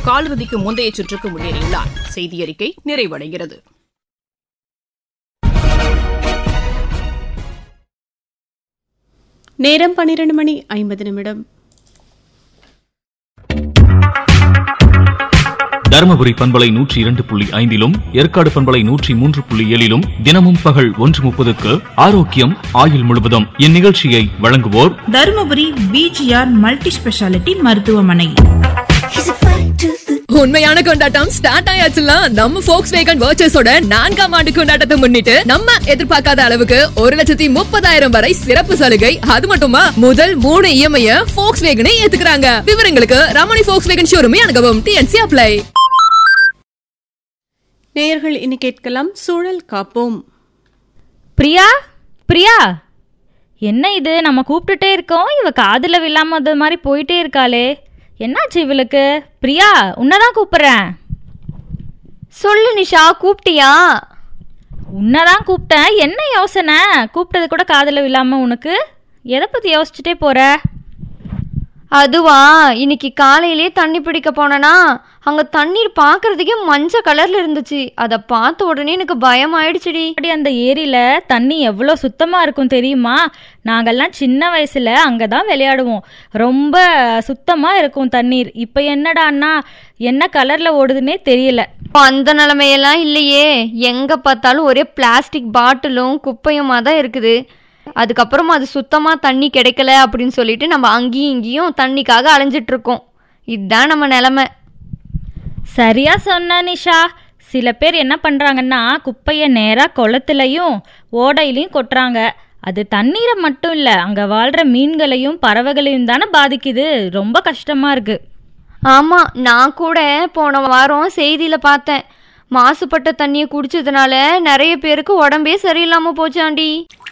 காலிறுதிக்கு முந்தைய சுற்றுக்கு முன்னேறியுள்ளார் செய்தி அறிக்கை நிறைவடைகிறது நேரம் பன்னிரண்டு மணி ஐம்பது நிமிடம் தருமபுரி பண்பலை நூற்றி இரண்டு புள்ளி ஐந்திலும் ஏற்காடு பண்பலை நூற்றி மூன்று புள்ளி ஏழிலும் தினமும் பகல் ஒன்று முப்பதுக்கு ஆரோக்கியம் ஆயுள் முழுவதும் இந்நிகழ்ச்சியை வழங்குவோர் தருமபுரி பிஜிஆர் மல்டி ஸ்பெஷாலிட்டி மருத்துவமனை உண்மையான கொண்டாட்டம் ஸ்டார்ட் ஆயாச்சுல நம்ம ஃபோக்ஸ் வேகன் வர்ச்சஸோட நான்காம் ஆண்டு கொண்டாட்டத்தை முன்னிட்டு நம்ம எதிர்பார்க்காத அளவுக்கு ஒரு லட்சத்தி முப்பதாயிரம் வரை சிறப்பு சலுகை அது மட்டுமா முதல் மூணு இஎம்ஐ ஃபோக்ஸ் வேகனை ஏத்துக்கிறாங்க விவரங்களுக்கு ரமணி ஃபோக்ஸ் வேகன் ஷோரூமே அணுகவும் டிஎன்சி அப்ளை நேயர்கள் இனி கேட்கலாம் சூழல் காப்போம் பிரியா பிரியா என்ன இது நம்ம கூப்பிட்டுட்டே இருக்கோம் இவ காதுல விழாம மாதிரி போயிட்டே இருக்காளே என்னாச்சு இவளுக்கு பிரியா உன்னதான் கூப்பிடுறேன் சொல்லு நிஷா கூப்பிட்டியா உன்னதான் கூப்பிட்டேன் என்ன யோசனை கூப்பிட்டது கூட காதுல விழாம உனக்கு எதை பத்தி யோசிச்சுட்டே போற அதுவா இன்னைக்கு காலையிலே தண்ணி பிடிக்க போனனா அங்க தண்ணீர் பார்க்கறதுக்கே மஞ்சள் கலர்ல இருந்துச்சு அதை பார்த்த உடனே எனக்கு பயம் ஆயிடுச்சுடி அப்படி அந்த ஏரியில தண்ணி எவ்வளோ சுத்தமா இருக்கும் தெரியுமா நாங்கெல்லாம் சின்ன வயசுல அங்கதான் விளையாடுவோம் ரொம்ப சுத்தமா இருக்கும் தண்ணீர் இப்போ என்னடான்னா என்ன கலர்ல ஓடுதுன்னே தெரியல இப்போ அந்த நிலைமையெல்லாம் இல்லையே எங்க பார்த்தாலும் ஒரே பிளாஸ்டிக் பாட்டிலும் குப்பையுமா தான் இருக்குது அதுக்கப்புறம் அது சுத்தமா தண்ணி கிடைக்கல அப்படின்னு சொல்லிட்டு நம்ம அங்கேயும் இங்கேயும் தண்ணிக்காக அலைஞ்சிட்டு இருக்கோம் இதுதான் நம்ம நிலைமை சரியா சொன்ன நிஷா சில பேர் என்ன பண்றாங்கன்னா குப்பையை நேரா குளத்துலயும் ஓடையிலையும் கொட்டுறாங்க அது தண்ணீரை மட்டும் இல்ல அங்க வாழ்ற மீன்களையும் பறவைகளையும் தானே பாதிக்குது ரொம்ப கஷ்டமா இருக்கு ஆமா நான் கூட போன வாரம் செய்தியில பார்த்தேன் மாசுபட்ட தண்ணியை குடிச்சதுனால நிறைய பேருக்கு உடம்பே சரியில்லாம போச்சாண்டி